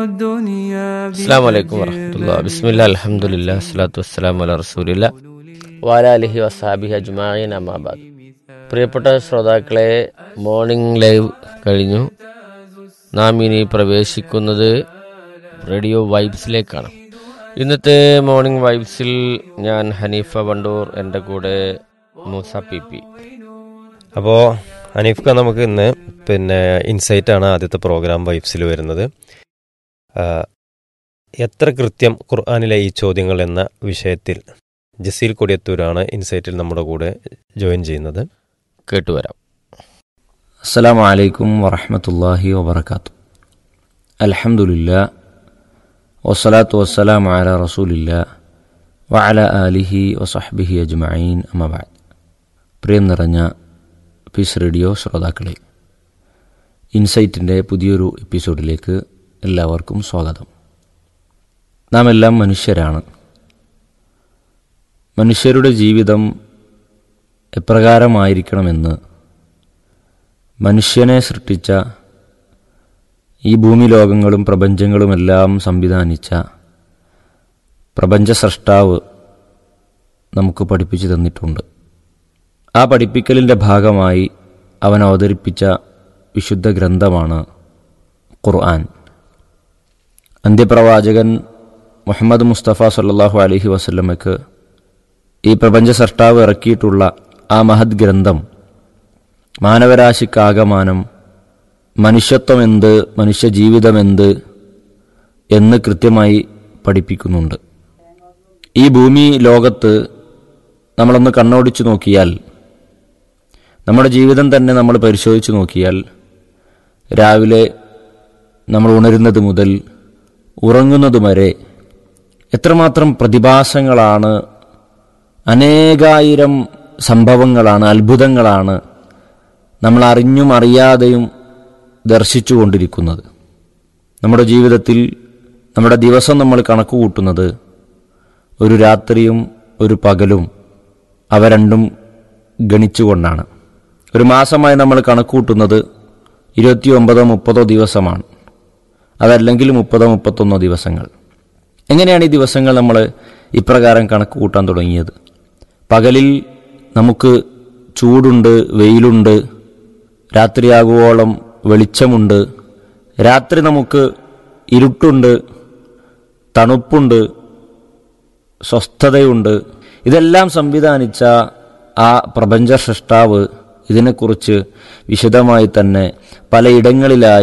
الدنيا അസ്സാം വലൈക്കും വറഹമത്തുള്ള ബിസ്മില്ല അലഹമുല്ല അസ്ലാത്തു വസ്സലാം അല റസൂലില്ല വാല അലഹി വസാബി അജ്മായിൻ അമാബാദ് പ്രിയപ്പെട്ട ശ്രോതാക്കളെ മോർണിംഗ് ലൈവ് കഴിഞ്ഞു നാം ഇനി പ്രവേശിക്കുന്നത് റേഡിയോ വൈബ്സിലേക്കാണ് ഇന്നത്തെ മോർണിംഗ് വൈബ്സിൽ ഞാൻ ഹനീഫ വണ്ടൂർ എൻ്റെ കൂടെ മൂസ പി പി അപ്പോൾ അനീഫ്ക നമുക്ക് ഇന്ന് പിന്നെ ഇൻസൈറ്റ് ആണ് ആദ്യത്തെ പ്രോഗ്രാം വൈബ്സിൽ വരുന്നത് ആ, എത്ര കൃത്യം ഖുർആാനിലെ ഈ ചോദ്യങ്ങൾ എന്ന വിഷയത്തിൽ ജസീൽ കൊടിയത്തൂരാണ് ഇൻസൈറ്റിൽ നമ്മുടെ കൂടെ ജോയിൻ ചെയ്യുന്നത് കേട്ടുവരാം السلام عليكم ورحمة الله وبركاته الحمد لله والصلاة والسلام على رسول الله وعلى آله وصحبه أجمعين أما بعد പ്രിയം നിറഞ്ഞ പീസ് റേഡിയോ ശ്രോതാക്കളെ ഇൻസൈറ്റിൻ്റെ പുതിയൊരു എപ്പിസോഡിലേക്ക് എല്ലാവർക്കും സ്വാഗതം നാം എല്ലാം മനുഷ്യരാണ് മനുഷ്യരുടെ ജീവിതം എപ്രകാരമായിരിക്കണമെന്ന് മനുഷ്യനെ സൃഷ്ടിച്ച ഈ ഭൂമി ലോകങ്ങളും പ്രപഞ്ചങ്ങളുമെല്ലാം സംവിധാനിച്ച പ്രപഞ്ച സൃഷ്ടാവ് നമുക്ക് പഠിപ്പിച്ചു തന്നിട്ടുണ്ട് ആ പഠിപ്പിക്കലിൻ്റെ ഭാഗമായി അവൻ അവതരിപ്പിച്ച വിശുദ്ധ ഗ്രന്ഥമാണ് ഖുർആൻ അന്ത്യപ്രവാചകൻ മുഹമ്മദ് മുസ്തഫ സല്ലാഹു അലഹി വസല്ലമയ്ക്ക് ഈ പ്രപഞ്ച സൃഷ്ടാവ് ഇറക്കിയിട്ടുള്ള ആ മഹത് ഗ്രന്ഥം മാനവരാശിക്കാകമാനം മനുഷ്യത്വമെന്ത് മനുഷ്യജീവിതമെന്ത് എന്ന് കൃത്യമായി പഠിപ്പിക്കുന്നുണ്ട് ഈ ഭൂമി ലോകത്ത് നമ്മളൊന്ന് കണ്ണോടിച്ചു നോക്കിയാൽ നമ്മുടെ ജീവിതം തന്നെ നമ്മൾ പരിശോധിച്ചു നോക്കിയാൽ രാവിലെ നമ്മൾ ഉണരുന്നത് മുതൽ ഉറങ്ങുന്നത് വരെ എത്രമാത്രം പ്രതിഭാസങ്ങളാണ് അനേകായിരം സംഭവങ്ങളാണ് അത്ഭുതങ്ങളാണ് നമ്മൾ അറിഞ്ഞും അറിയാതെയും ദർശിച്ചു കൊണ്ടിരിക്കുന്നത് നമ്മുടെ ജീവിതത്തിൽ നമ്മുടെ ദിവസം നമ്മൾ കണക്ക് കൂട്ടുന്നത് ഒരു രാത്രിയും ഒരു പകലും അവ രണ്ടും ഗണിച്ചുകൊണ്ടാണ് ഒരു മാസമായി നമ്മൾ കണക്ക് കൂട്ടുന്നത് ഇരുപത്തിയൊമ്പതോ മുപ്പതോ ദിവസമാണ് അതല്ലെങ്കിൽ മുപ്പതോ മുപ്പത്തൊന്നോ ദിവസങ്ങൾ എങ്ങനെയാണ് ഈ ദിവസങ്ങൾ നമ്മൾ ഇപ്രകാരം കണക്ക് കൂട്ടാൻ തുടങ്ങിയത് പകലിൽ നമുക്ക് ചൂടുണ്ട് വെയിലുണ്ട് രാത്രിയാകുവോളം വെളിച്ചമുണ്ട് രാത്രി നമുക്ക് ഇരുട്ടുണ്ട് തണുപ്പുണ്ട് സ്വസ്ഥതയുണ്ട് ഇതെല്ലാം സംവിധാനിച്ച ആ പ്രപഞ്ച സൃഷ്ടാവ് ഇതിനെക്കുറിച്ച് വിശദമായി തന്നെ പലയിടങ്ങളിലായി